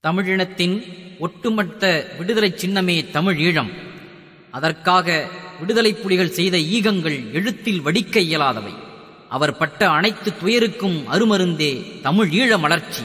தமிழினத்தின் ஒட்டுமொத்த விடுதலை சின்னமே தமிழ் ஈழம் அதற்காக விடுதலை புலிகள் செய்த ஈகங்கள் எழுத்தில் வடிக்க இயலாதவை அவர் பட்ட அனைத்து துயருக்கும் அருமருந்தே தமிழ் ஈழ மலர்ச்சி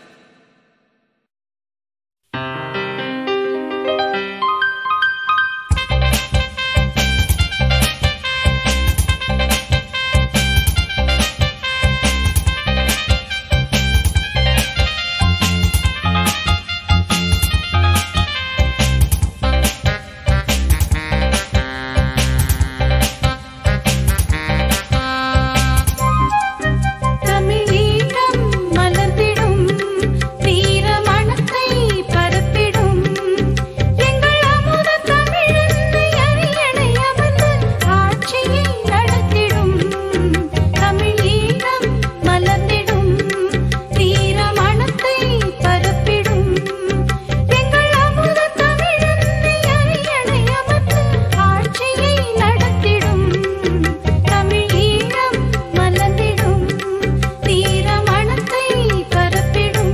தமிழீழம் மலர்ந்திடும் வீர மணத்தை பரப்பிடும் எங்கள் அமுத தமிழன்னை அரியணை அமர்ந்து ஆட்சியை நடத்திடும் தமிழீழம் மலர்ந்திடும் வீர மணத்தை பரப்பிடும் எங்கள் அமுத தமிழன்னை அரியணை அமர்ந்து ஆட்சியை நடத்திடும் தமிழீழம் மலர்ந்திடும் வீர மணத்தை பரப்பிடும்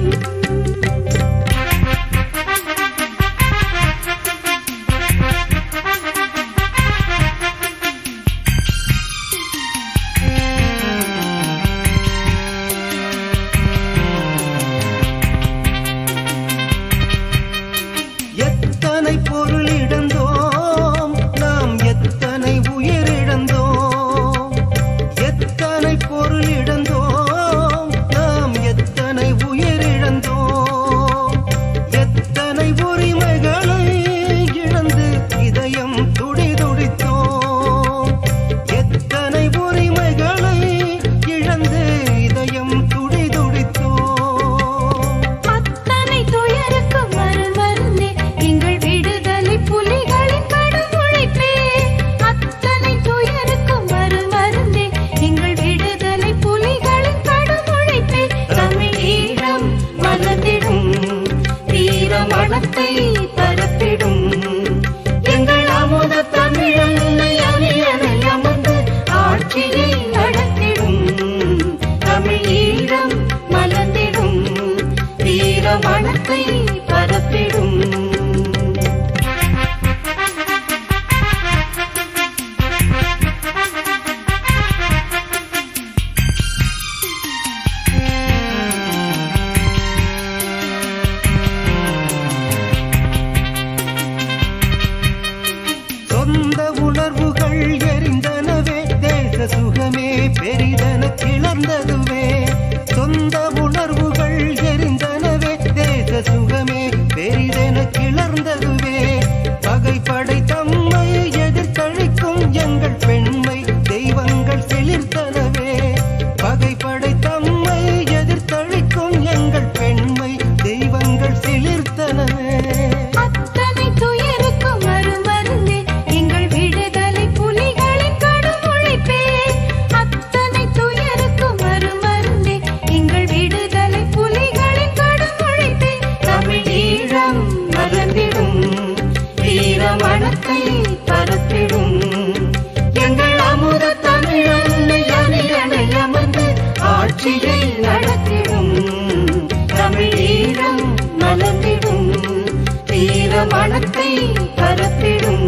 எத்தனை பொருள் இழந்தோம் நாம் எத்தனை உயிர் இழந்தோம் எத்தனை பொருள் இழந்தோம் நாம் எத்தனை உயிர் இழந்தோம் எத்தனை உரிமைகளை இழந்து இதயம் துடி துடித்தோம் எத்தனை உரிமைகளை இழந்து இதயம் துடி துடித்தோம் அத்தனை துயருக்கு மறுமருந்தே எங்கள் விடுதலை புலிகளின் கடும் உழைப்பே அத்தனை துயருக்கு மறுமருந்தே எங்கள் விடுதலை புலிகளின் கடும் உழைப்பே தமிழீழம் மலர்ந்திடும் வீர மணத்தை பரப்பிடும் எங்கள் அமுத தமிழன்னை அரியணை அமர்ந்து ஆட்சியை நடத்திடும் தமிழீழம் மலர்ந்திடும் வீர மணத்தை பரப்பிடும் சொந்த உணர்வுகள் எரிந்தனவே தேச சுகமே பெரிதன கிளர்ந்ததுவே சொந்த உணர்வுகள் எரிந்தனவே தேச சுகமே பெரிதென கிளர்ந்ததுவே பகைப்படை தம்மை எதிர்த்தழிக்கும் எங்கள் பெண்மை தெய்வங்கள் சிலிர்த்தனவே பகைப்படை தம்மை எதிர்த்தழிக்கும் எங்கள் பெண்மை தெய்வங்கள் சிலிர்த்தனவே அத்தனை துயருக்கு மறுமருந்தே எங்கள் விடுதலை புலிகளின் கடும் உழைப்பே அத்தனை துயருக்கு மறுமருந்தே எங்கள் விடுதலை புலிகளின் கடும் உழைப்பே தமிழீழம் மலர்ந்திடும் வீர மணத்தை பரப்பிடும் எங்கள் அமுத தமிழன்னை அரியணை அமர்ந்து ஆட்சியை நடத்திடும் தமிழீழம் மலர்ந்திடும் வீர மணத்தை பரப்பிடும்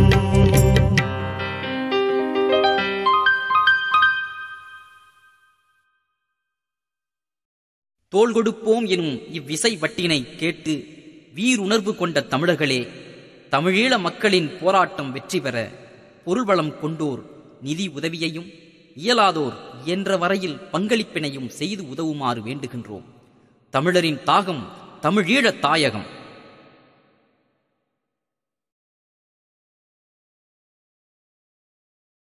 தோள் கொடுப்போம் எனும் இவ்விசை வட்டினை கேட்டு வீருணர்வு கொண்ட தமிழர்களே தமிழீழ மக்களின் போராட்டம் வெற்றி பெற பொருள்வளம் கொண்டோர் நிதி உதவியையும் இயலாதோர் என்ற வரையில் பங்களிப்பினையும் செய்து உதவுமாறு வேண்டுகின்றோம் தமிழரின் தாகம் தமிழீழத் தாயகம்